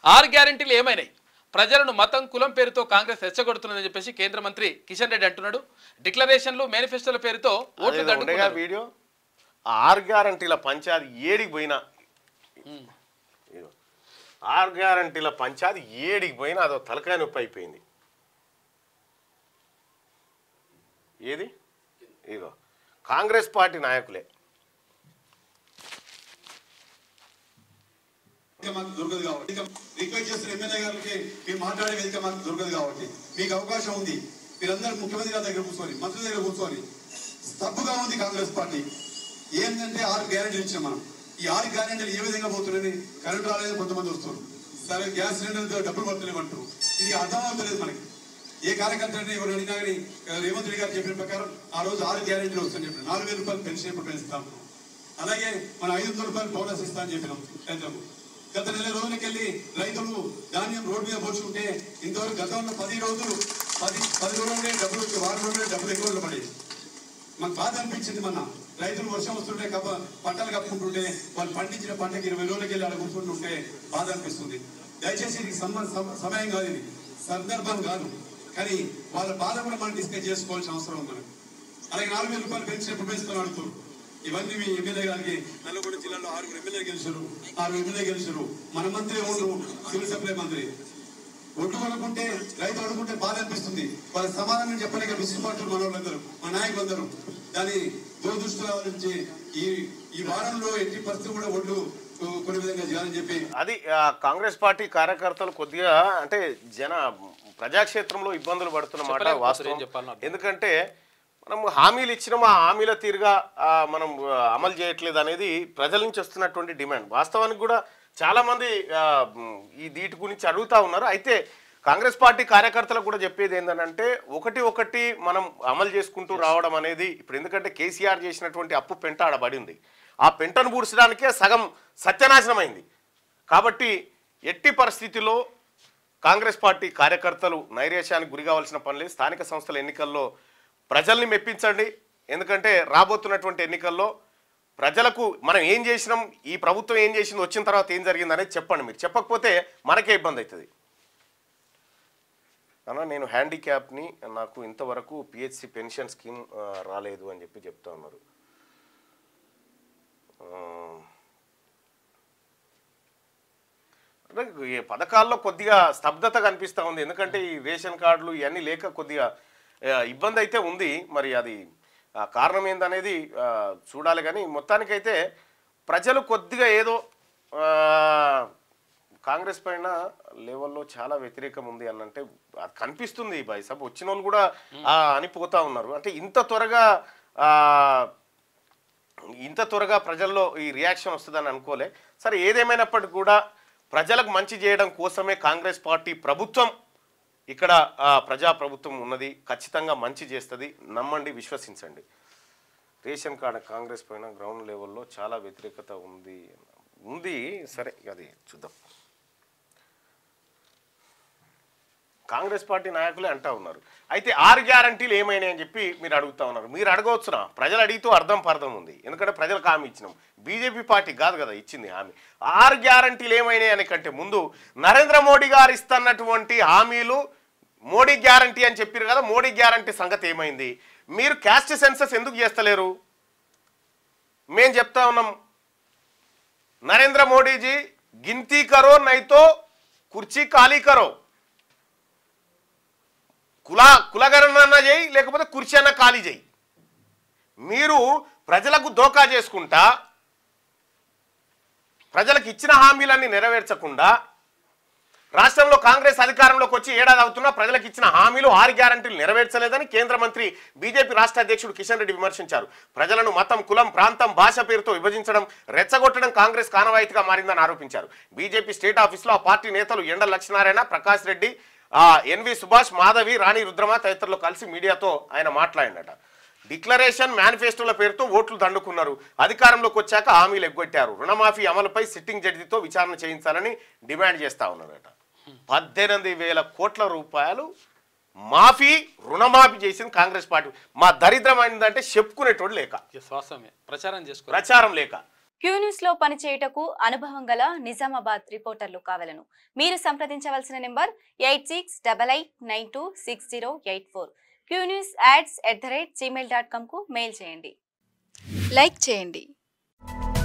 ఆరు గ్యారెంటీలు ఏమైనాయి ప్రజలను మతం కులం పేరుతో కాంగ్రెస్ రెచ్చగొడుతున్నదని చెప్పేసి కేంద్ర మంత్రి కిషన్ రెడ్డి అంటున్నాడు డిక్లరేషన్లు మేనిఫెస్టోల పేరుతో ఓట్లు అదేదో ఉండేగా దండుకున్నారు వీడియో ఆ ఆరు గ్యారంటీల పంచాది ఏడికి పోయినా ఇదిగో. ఆరు గ్యారంటీల పంచాది ఏడికి పోయినా అదో తలకాయ నొప్పి అయిపోయింది ఏది ఇదిగో కాంగ్రెస్ పార్టీ నాయకులే వేదిక మాకు దొరకదు కాబట్టి ఇక రిక్వెస్ట్ చేస్తున్న ఎమ్మెల్యే గారికి మీరు మాట్లాడే వేదిక మాకు దొరకదు కాబట్టి మీకు అవకాశం ఉంది మీరందరూ ముఖ్యమంత్రి గారి దగ్గర కూర్చొని మంత్రుల దగ్గర కూర్చొని తప్పుగా ఉంది కాంగ్రెస్ పార్టీ ఏంటంటే ఆరు గ్యారెంటీలు ఇచ్చాం మనం ఈ ఆరు గ్యారెంటీలు ఏ విధంగా పోతున్నాయని కరెంట్ రాలేదు కొంతమంది వస్తారు సరే గ్యాస్ సిలిండర్ డబ్బులు పడుతున్నాయి ఇది అర్థం అవుతలేదు మనకి ఏ కార్యకర్తని ఎవరు అడిగినా కానీ రేవంత్ రెడ్డి గారు చెప్పిన ప్రకారం ఆ రోజు ఆరు గ్యారెంటీలు వస్తాయని చెప్పిన నాలుగు వేల రూపాయలు పెన్షన్ ఇప్పుడు పెంచుతాం అలాగే మన ఐదు వందల రూపాయలు బోనస్ ఇస్తా అని చెప్పినాం రైతులకు గత నెల రోజులకి వెళ్ళి రైతులు ధాన్యం రోడ్డు మీద పోల్చుకుంటే ఇంతవరకు గతంలో పది రోజులు పది పది రోజులనే డబ్బులు వచ్చి వారం రోజులే డబ్బులు ఎక్కువ రోజులు పడేది మాకు బాధ అనిపించింది మన రైతులు వర్షం వస్తుంటే కప్ప పంటలు కప్పుకుంటుంటే వాళ్ళు పండించిన పంటకి ఇరవై రోజులకి వెళ్ళి అలా కూర్చుంటుంటే బాధ అనిపిస్తుంది దయచేసి ఇది సమ- సమ- సమయం కాదు ఇది సందర్భం కాదు కానీ వాళ్ళ బాధ కూడా మనం డిస్కస్ చేసుకోవాల్సిన అవసరం ఉంది మనకు అలాగే నాలుగు వేల రూపాయలు పెన్షన్ ఎప్పుడు పెంచుతాను అడుగుతారు ఇవన్నీ మీ ఎమ్మెల్యే గారికి నల్లగొండ జిల్లాలో ఆరుగురు ఎమ్మెల్యే గెలిచారు ఆరు ఎమ్మెల్యే గెలిచారు మన మంత్రి ఉండు సివిల్ సప్లై మంత్రి ఒడ్డు కొనుక్కుంటే రైతు అడుగుంటే బాధ అనిపిస్తుంది వాళ్ళ సమాధానం చెప్పలేక విసుగుబాటు మన వాళ్ళందరూ మన నాయకులందరూ దాని దురదృష్టి నుంచి ఈ ఈ వారంలో ఎట్టి పరిస్థితి కూడా ఒడ్డు కొ- కొన్ని విధంగా చేయాలని చెప్పి అది ఆ, కాంగ్రెస్ పార్టీ కార్యకర్తలు కొద్దిగా అంటే జన ప్రజాక్షేత్రంలో ఇబ్బందులు పడుతున్న మాట చెప్పలేకపోతున్నారు, వాస్తవం ఏం చెప్పాలనో అర్థం. ఎందుకంటే మనం హామీలు ఇచ్చినాం ఆ హామీల తీరుగా ఆ, మనం ఆ, అమలు చేయట్లేదు అనేది ప్రజల నుంచి వస్తున్నటువంటి డిమాండ్ వాస్తవానికి కూడా చాలా మంది ఆ, మ్, ఈ దీటి గురించి అడుగుతా ఉన్నారు అయితే కాంగ్రెస్ పార్టీ కార్యకర్తలకు కూడా చెప్పేది ఏంటంటే ఒకటి ఒకటి మనం అమలు చేసుకుంటూ రావడం అనేది ఇప్పుడు ఎందుకంటే కేసీఆర్ చేసినటువంటి అప్పు పెంట ఆడబడి ఉంది ఆ పెంటను పూడ్చడానికే సగం సత్యనాశనమైంది కాబట్టి ఎట్టి పరిస్థితిలో కాంగ్రెస్ పార్టీ కార్యకర్తలు నైరేష్యానికి గురి కావాల్సిన పనులే స్థానిక సంస్థల ఎన్నికల్లో ప్రజల్ని మెప్పించండి ఎందుకంటే రాబోతున్నటువంటి ఎన్నికల్లో ప్రజలకు మనం ఏం చేసినాం ఈ ప్రభుత్వం ఏం చేసింది వచ్చిన తర్వాత ఏం జరిగింది అనేది చెప్పండి మీరు చెప్పకపోతే మనకే ఇబ్బంది అవుతుంది అన్న నేను హ్యాండిక్యాప్ని నాకు ఇంతవరకు పిహెచ్సి పెన్షన్ స్కీమ్ ఆ, రాలేదు అని చెప్పి చెప్తా ఉన్నారు ఆ, అంటే ఈ పథకాల్లో కొద్దిగా స్తబ్దత కనిపిస్తూ ఉంది ఎందుకంటే ఈ రేషన్ కార్డులు ఇవన్నీ లేక కొద్దిగా ఆ, ఇబ్బంది అయితే ఉంది మరి అది ఆ, కారణం ఏందనేది ఆ, చూడాలి కానీ మొత్తానికైతే ప్రజలు కొద్దిగా ఏదో ఆ, కాంగ్రెస్ పైన లెవెల్లో చాలా వ్యతిరేకం ఉంది అని అంటే అది కనిపిస్తుంది బాయ్ సాబ్ వచ్చిన వాళ్ళు కూడా ఆ, అనిపోతా ఉన్నారు అంటే ఇంత త్వరగా ఆ, ఇంత త్వరగా ప్రజల్లో ఈ రియాక్షన్ వస్తుందని అనుకోలే సరే ఏదేమైనప్పటికీ కూడా ప్రజలకు మంచి చేయడం కోసమే కాంగ్రెస్ పార్టీ ప్రభుత్వం ఇక్కడ ఆ, ప్రజా ప్రభుత్వం ఉన్నది ఖచ్చితంగా మంచి చేస్తుంది నమ్మండి విశ్వసించండి రేషన్ కార్డు కాంగ్రెస్ పైన గ్రౌండ్ లెవెల్లో చాలా వ్యతిరేకత ఉంది ఉంది సరే అది చూద్దాం కాంగ్రెస్ పార్టీ నాయకులే అంటా ఉన్నారు అయితే ఆరు గ్యారంటీలు ఏమైనాయి అని చెప్పి మీరు అడుగుతా ఉన్నారు మీరు అడగవచ్చునా ప్రజలు అడిగితే అర్థం పర్థం ఉంది ఎందుకంటే ప్రజలకు హామీ ఇచ్చినాం బీజేపీ పార్టీ కాదు కదా ఇచ్చింది హామీ ఆరు గ్యారంటీలు ఏమైనాయి అని కంటే ముందు నరేంద్ర మోడీ గారు ఇస్తున్నటువంటి హామీలు మోడీ గ్యారంటీ అని చెప్పారు కదా మోడీ గ్యారంటీ సంగతి ఏమైంది మీరు క్యాస్ట్ సెన్సస్ ఎందుకు చేస్తలేరు మేం చెప్తా ఉన్నాం నరేంద్ర మోడీజీ గిన్తీ కరో నైతో కుర్చీ ఖాళీ కరో కుల కులగణన చేయి లేకపోతే కుర్చీ అన్న ఖాళీ చేయి మీరు ప్రజలకు దోకా చేసుకుంటా ప్రజలకు ఇచ్చిన హామీలన్నీ నెరవేర్చకుండా రాష్ట్రంలో కాంగ్రెస్ అధికారంలోకి వచ్చి ఏడాది అవుతున్నా ప్రజలకు ఇచ్చిన హామీలు ఆరు గ్యారంటీలు నెరవేర్చలేదని కేంద్ర మంత్రి బీజేపీ రాష్ట్ర అధ్యక్షుడు కిషన్ రెడ్డి విమర్శించారు ప్రజలను మతం కులం ప్రాంతం భాష పేరుతో విభజించడం రెచ్చగొట్టడం కాంగ్రెస్ కానవాయితీగా మారిందని ఆరోపించారు బీజేపీ స్టేట్ ఆఫీసులో ఆ పార్టీ నేతలు ఎండ లక్ష్మీనారాయణ ప్రకాష్ రెడ్డి ఆ, ఎన్వి సుభాష్ మాధవి రాణి రుద్రమ తదితరులు కలిసి మీడియాతో ఆయన మాట్లాడినట డిక్లరేషన్ మేనిఫెస్టోల పేరుతో ఓట్లు దండుకున్నారు అధికారంలోకి వచ్చాక హామీలు ఎగ్గొట్టారు రుణమాఫీ అమలుపై సిట్టింగ్ జడ్జితో విచారణ చేయించాలని డిమాండ్ చేస్తా ఉన్నారట పద్దెనిమిది వేల కోట్ల రూపాయలు మాఫీ రుణమాఫీ చేసింది కాంగ్రెస్ పార్టీ మా దరిద్రం అయిందంటే చెప్పుకునేటోడు లేక శ్వాసమే ప్రచారం చేసుకో ప్రచారం లేక క్యూ న్యూస్ లో పనిచేయుటకు అనుభవం గల నిజామాబాద్ రిపోర్టర్లు కావలను మీరు సంప్రదించవలసిన number eight six double eight nine two six zero eight four Q news ads at the rate Gmail dot కామ్కు మెయిల్ చేయండి లైక్ చేయండి